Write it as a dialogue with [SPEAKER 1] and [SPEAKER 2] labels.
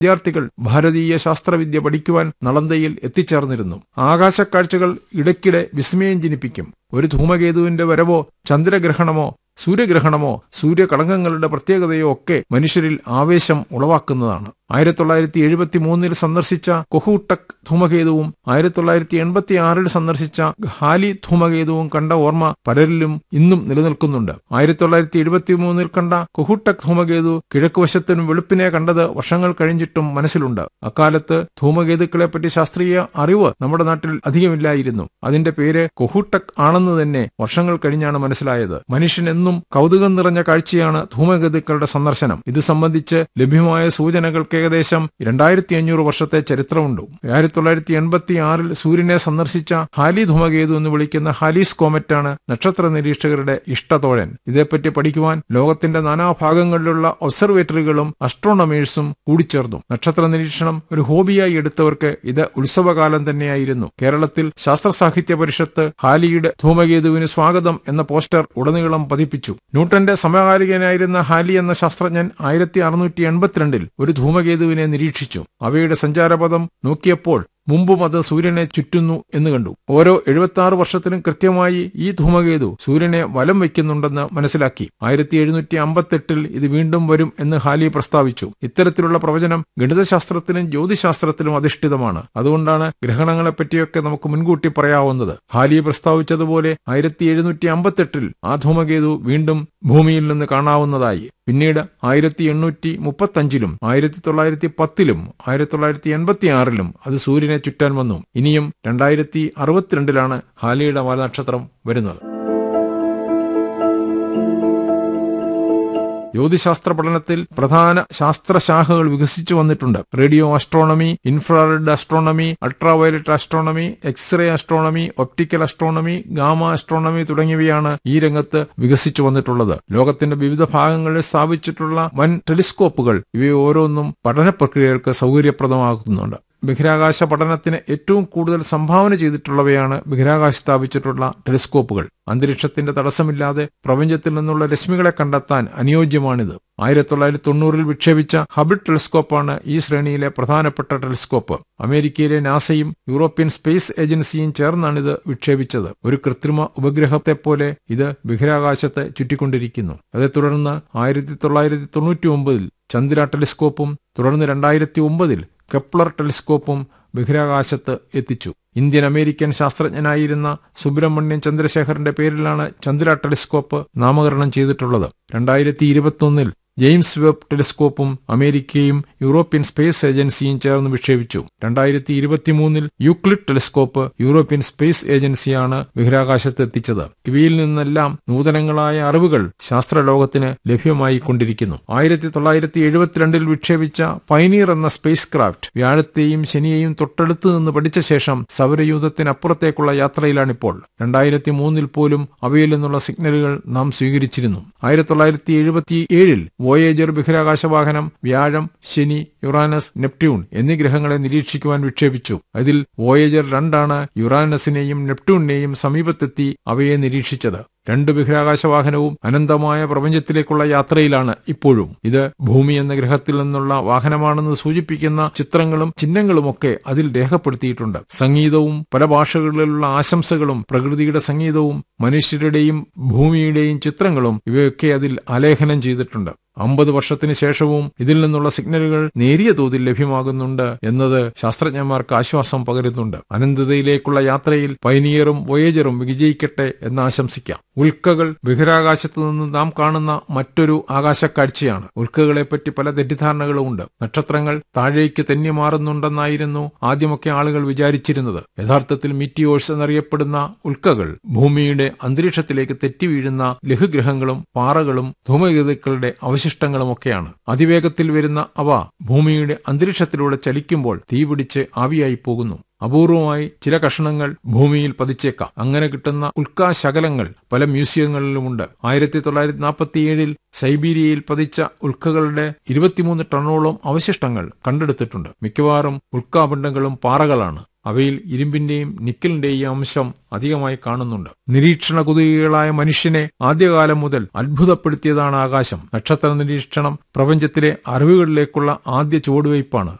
[SPEAKER 1] വിദ്യാർത്ഥികൾ ഭാരതീയ ശാസ്ത്രവിദ്യ പഠിക്കുവാൻ നളന്തയിൽ എത്തിച്ചേർന്നിരുന്നു ആകാശക്കാഴ്ചകൾ ഇടയ്ക്കിടെ വിസ്മയം ജനിപ്പിക്കും ഒരു ധൂമകേതുവിന്റെ വരവോ ചന്ദ്രഗ്രഹണമോ സൂര്യഗ്രഹണമോ സൂര്യകളങ്കങ്ങളുടെ പ്രത്യേകതയോ ഒക്കെ മനുഷ്യരിൽ ആവേശം ഉളവാക്കുന്നതാണ് ആയിരത്തി തൊള്ളായിരത്തി എഴുപത്തി മൂന്നിൽ സന്ദർശിച്ച കൊഹൂട്ടക് ധൂമകേതുവും ആയിരത്തി തൊള്ളായിരത്തി എൺപത്തി ആറിൽ സന്ദർശിച്ച ഹാലി ധൂമകേതുവും കണ്ട ഓർമ്മ പലരിലും ഇന്നും നിലനിൽക്കുന്നുണ്ട് ആയിരത്തി തൊള്ളായിരത്തി എഴുപത്തി മൂന്നിൽ കണ്ട കൊഹൂട്ടക് ധൂമകേതു കിഴക്കുവശത്തിനും വെളുപ്പിനെ കണ്ടത് വർഷങ്ങൾ കഴിഞ്ഞിട്ടും മനസ്സിലുണ്ട് അക്കാലത്ത് ധൂമകേതുക്കളെപ്പറ്റി ശാസ്ത്രീയ അറിവ് നമ്മുടെ നാട്ടിൽ അധികമില്ലായിരുന്നു അതിന്റെ പേര് കൊഹൂട്ടക് ആണെന്ന് തന്നെ വർഷങ്ങൾ കഴിഞ്ഞാണ് മനസ്സിലായത് മനുഷ്യൻ എന്നും കൗതുകം നിറഞ്ഞ കാഴ്ചയാണ് ധൂമകേതുക്കളുടെ സന്ദർശനം ഇത് സംബന്ധിച്ച് ലഭ്യമായ സൂചനകൾക്ക് ഏകദേശം രണ്ടായിരത്തി അഞ്ഞൂറ് വർഷത്തെ ചരിത്രമുണ്ട് ആയിരത്തി തൊള്ളായിരത്തി എൺപത്തി ആറിൽ സൂര്യനെ സന്ദർശിച്ച ഹാലി ധൂമകേതു എന്ന് വിളിക്കുന്ന ഹാലീസ് കോമറ്റാണ് നക്ഷത്ര നിരീക്ഷകരുടെ ഇഷ്ടതോഴൻ ഇതേപ്പറ്റി പഠിക്കുവാൻ ലോകത്തിന്റെ നാനാഭാഗങ്ങളിലുള്ള ഒബ്സർവേറ്ററികളും അസ്ട്രോണമേഴ്സും കൂടിച്ചേർന്നു നക്ഷത്ര നിരീക്ഷണം ഒരു ഹോബിയായി എടുത്തവർക്ക് ഇത് ഉത്സവകാലം തന്നെയായിരുന്നു കേരളത്തിൽ ശാസ്ത്ര സാഹിത്യ പരിഷത്ത് ഹാലിയുടെ ധൂമകേതുവിന് സ്വാഗതം എന്ന പോസ്റ്റർ ഉടനീളം പതിപ്പിച്ചു ന്യൂട്ടന്റെ സമകാലികനായിരുന്ന ഹാലി എന്ന ശാസ്ത്രജ്ഞൻ ആയിരത്തി അറുന്നൂറ്റി എൺപത്തിരണ്ടിൽ ഒരു ധൂമകേതുവിനെ നിരീക്ഷിച്ചു അവയുടെ സഞ്ചാരപഥം നോക്കിയപ്പോൾ മുമ്പും അത് സൂര്യനെ ചുറ്റുന്നു എന്ന് കണ്ടു ഓരോ എഴുപത്തി ആറ് വർഷത്തിനും കൃത്യമായി ഈ ധൂമകേതു സൂര്യനെ വലം വയ്ക്കുന്നുണ്ടെന്ന് മനസ്സിലാക്കി ആയിരത്തി എഴുന്നൂറ്റി അമ്പത്തെട്ടിൽ ഇത് വീണ്ടും വരും എന്ന് ഹാലി പ്രസ്താവിച്ചു ഇത്തരത്തിലുള്ള പ്രവചനം ഗണിതശാസ്ത്രത്തിലും ജ്യോതിശാസ്ത്രത്തിലും അധിഷ്ഠിതമാണ് അതുകൊണ്ടാണ് ഗ്രഹണങ്ങളെപ്പറ്റിയൊക്കെ നമുക്ക് മുൻകൂട്ടി പറയാവുന്നത് ഹാലി പ്രസ്താവിച്ചതുപോലെ ആയിരത്തി എഴുന്നൂറ്റി അമ്പത്തെട്ടിൽ ആ ധൂമകേതു വീണ്ടും ഭൂമിയിൽ നിന്ന് കാണാവുന്നതായി പിന്നീട് ആയിരത്തി എണ്ണൂറ്റി മുപ്പത്തഞ്ചിലും ആയിരത്തി തൊള്ളായിരത്തി പത്തിലും ആയിരത്തി തൊള്ളായിരത്തി എൺപത്തി ആറിലും അത് സൂര്യനെ ചുറ്റാൻ വന്നു ഇനിയും രണ്ടായിരത്തി അറുപത്തിരണ്ടിലാണ് ഹാലിയുടെ വാലനക്ഷത്രം വരുന്നത് ജ്യോതിശാസ്ത്ര പഠനത്തിൽ പ്രധാന ശാസ്ത്രശാഖകൾ വികസിച്ചു വന്നിട്ടുണ്ട് radio astronomy infrared astronomy ultraviolet astronomy X ray astronomy optical astronomy gamma astronomy തുടങ്ങിയവയാണ് ഈ രംഗത്ത് വികസിച്ചു വന്നിട്ടുള്ളത് ലോകത്തിന്റെ വിവിധ ഭാഗങ്ങളിൽ സ്ഥാപിച്ചിട്ടുള്ള വൻ ടെലിസ്കോപ്പുകൾ ഇവയെ ഓരോന്നും പഠന പ്രക്രിയകൾക്ക് സൗകര്യപ്രദമാക്കുന്നുണ്ട് ബഹിരാകാശ പഠനത്തിന് ഏറ്റവും കൂടുതൽ സംഭാവന ചെയ്തിട്ടുള്ളവയാണ് ബഹിരാകാശ സ്ഥാപിച്ചിട്ടുള്ള ടെലിസ്കോപ്പുകൾ അന്തരീക്ഷത്തിന്റെ തടസ്സമില്ലാതെ പ്രപഞ്ചത്തിൽ നിന്നുള്ള രശ്മികളെ കണ്ടെത്താൻ അനുയോജ്യമാണിത് ആയിരത്തി തൊള്ളായിരത്തി തൊണ്ണൂറിൽ വിക്ഷേപിച്ച ഹബിൾ ടെലിസ്കോപ്പാണ് ഈ ശ്രേണിയിലെ പ്രധാനപ്പെട്ട ടെലിസ്കോപ്പ് അമേരിക്കയിലെ നാസയും യൂറോപ്യൻ സ്പേസ് ഏജൻസിയും ചേർന്നാണിത് വിക്ഷേപിച്ചത് ഒരു കൃത്രിമ ഉപഗ്രഹത്തെ പോലെ ഇത് ബഹിരാകാശത്തെ ചുറ്റിക്കൊണ്ടിരിക്കുന്നു അതേ തുടർന്ന് ആയിരത്തി തൊള്ളായിരത്തി തൊണ്ണൂറ്റി ഒമ്പതിൽ ചന്ദ്ര ടെലിസ്കോപ്പും തുടർന്ന് രണ്ടായിരത്തി ഒമ്പതിൽ കെപ്ലർ ടെലിസ്കോപ്പും ബഹിരാകാശത്ത് എത്തിച്ചു ഇന്ത്യൻ അമേരിക്കൻ ശാസ്ത്രജ്ഞനായിരുന്ന സുബ്രഹ്മണ്യൻ ചന്ദ്രശേഖറിന്റെ പേരിലാണ് ചന്ദ്ര ടെലിസ്കോപ്പ് നാമകരണം ചെയ്തിട്ടുള്ളത് രണ്ടായിരത്തി ഇരുപത്തൊന്നിൽ ജെയിംസ് വെബ് ടെലിസ്കോപ്പും അമേരിക്കയും യൂറോപ്യൻ സ്പേസ് ഏജൻസിയും ചേർന്ന് വിക്ഷേപിച്ചു രണ്ടായിരത്തി ഇരുപത്തിമൂന്നിൽ യൂക്ലിഡ് ടെലിസ്കോപ്പ് യൂറോപ്യൻ സ്പേസ് ഏജൻസിയാണ് ബഹിരാകാശത്ത് എത്തിച്ചത് ഇവയിൽ നിന്നെല്ലാം നൂതനങ്ങളായ അറിവുകൾ ശാസ്ത്രലോകത്തിന് ലഭ്യമായി കൊണ്ടിരിക്കുന്നു ആയിരത്തി തൊള്ളായിരത്തി എഴുപത്തിരണ്ടിൽ വിക്ഷേപിച്ച പൈനീർ എന്ന സ്പേസ് ക്രാഫ്റ്റ് വ്യാഴത്തെയും ശനിയെയും തൊട്ടടുത്ത് നിന്ന് പഠിച്ച ശേഷം സൗരയൂഥത്തിനപ്പുറത്തേക്കുള്ള യാത്രയിലാണിപ്പോൾ രണ്ടായിരത്തി മൂന്നിൽ പോലും അവയിൽ നിന്നുള്ള സിഗ്നലുകൾ നാം സ്വീകരിച്ചിരുന്നു ആയിരത്തി തൊള്ളായിരത്തി എഴുപത്തി ഏഴിൽ വോയേജർ ബഹിരാകാശ വാഹനം വ്യാഴം ശനി യുറാനസ് നെപ്റ്റ്യൂൺ എന്നീ ഗ്രഹങ്ങളെ നിരീക്ഷിക്കുവാൻ വിക്ഷേപിച്ചു അതിൽ വോയേജർ രണ്ടാണ് യുറാനസിനെയും നെപ്റ്റ്യൂണിനെയും സമീപത്തെത്തി അവയെ നിരീക്ഷിച്ചത് രണ്ട് ബഹിരാകാശ വാഹനവും അനന്തമായ പ്രപഞ്ചത്തിലേക്കുള്ള യാത്രയിലാണ് ഇപ്പോഴും ഇത് ഭൂമി എന്ന ഗ്രഹത്തിൽ നിന്നുള്ള വാഹനമാണെന്ന് സൂചിപ്പിക്കുന്ന ചിത്രങ്ങളും ചിഹ്നങ്ങളുമൊക്കെ അതിൽ രേഖപ്പെടുത്തിയിട്ടുണ്ട് സംഗീതവും പല ഭാഷകളിലുള്ള ആശംസകളും പ്രകൃതിയുടെ സംഗീതവും മനുഷ്യരുടെയും ഭൂമിയുടെയും ചിത്രങ്ങളും ഇവയൊക്കെ അതിൽ ആലേഖനം ചെയ്തിട്ടുണ്ട് അമ്പത് വർഷത്തിന് ശേഷവും ഇതിൽ നിന്നുള്ള സിഗ്നലുകൾ നേരിയ തോതിൽ ലഭ്യമാകുന്നുണ്ട് എന്നത് ശാസ്ത്രജ്ഞന്മാർക്ക് ആശ്വാസം പകരുന്നുണ്ട് അനന്തതയിലേക്കുള്ള യാത്രയിൽ പൈനിയറും വോയേജറും വിജയിക്കട്ടെ എന്ന് ആശംസിക്കാം ഉൽക്കകൾ ബഹിരാകാശത്ത് നിന്ന് നാം കാണുന്ന മറ്റൊരു ആകാശക്കാഴ്ചയാണ് ഉൽക്കകളെപ്പറ്റി പല തെറ്റിദ്ധാരണകളും ഉണ്ട് നക്ഷത്രങ്ങൾ താഴേക്ക് തന്നെ മാറുന്നുണ്ടെന്നായിരുന്നു ആദ്യമൊക്കെ ആളുകൾ വിചാരിച്ചിരുന്നത് യഥാർത്ഥത്തിൽ മിറ്റിയോഴ്സ് എന്നറിയപ്പെടുന്ന ഉൽക്കകൾ ഭൂമിയുടെ അന്തരീക്ഷത്തിലേക്ക് തെറ്റി വീഴുന്ന ലഘുഗ്രഹങ്ങളും പാറകളും ധൂമഗതിക്കളുടെ അവശിഷ്ടങ്ങളുമൊക്കെയാണ് അതിവേഗത്തിൽ വരുന്ന അവ ഭൂമിയുടെ അന്തരീക്ഷത്തിലൂടെ ചലിക്കുമ്പോൾ തീപിടിച്ച് ആവിയായി പോകുന്നു അപൂർവമായി ചില കഷണങ്ങൾ ഭൂമിയിൽ പതിച്ചേക്കാം അങ്ങനെ കിട്ടുന്ന ഉൽക്കാശകലങ്ങൾ പല മ്യൂസിയങ്ങളിലുമുണ്ട് ആയിരത്തി തൊള്ളായിരത്തി നാൽപ്പത്തിയേഴിൽ സൈബീരിയയിൽ പതിച്ച ഉൽക്കകളുടെ ഇരുപത്തിമൂന്ന് ടണ്ണോളം അവശിഷ്ടങ്ങൾ കണ്ടെടുത്തിട്ടുണ്ട് മിക്കവാറും ഉൽക്കാപിണ്ഡങ്ങളും പാറകളാണ് അവയിൽ ഇരുമ്പിന്റെയും നിക്കലിന്റെയും അംശം അധികമായി കാണുന്നുണ്ട് നിരീക്ഷണ കുതുകികളായ മനുഷ്യനെ ആദ്യകാലം മുതൽ അത്ഭുതപ്പെടുത്തിയതാണ് ആകാശം നക്ഷത്ര നിരീക്ഷണം പ്രപഞ്ചത്തിലെ അറിവുകളിലേക്കുള്ള ആദ്യ ചുവടുവയ്പ്പാണ്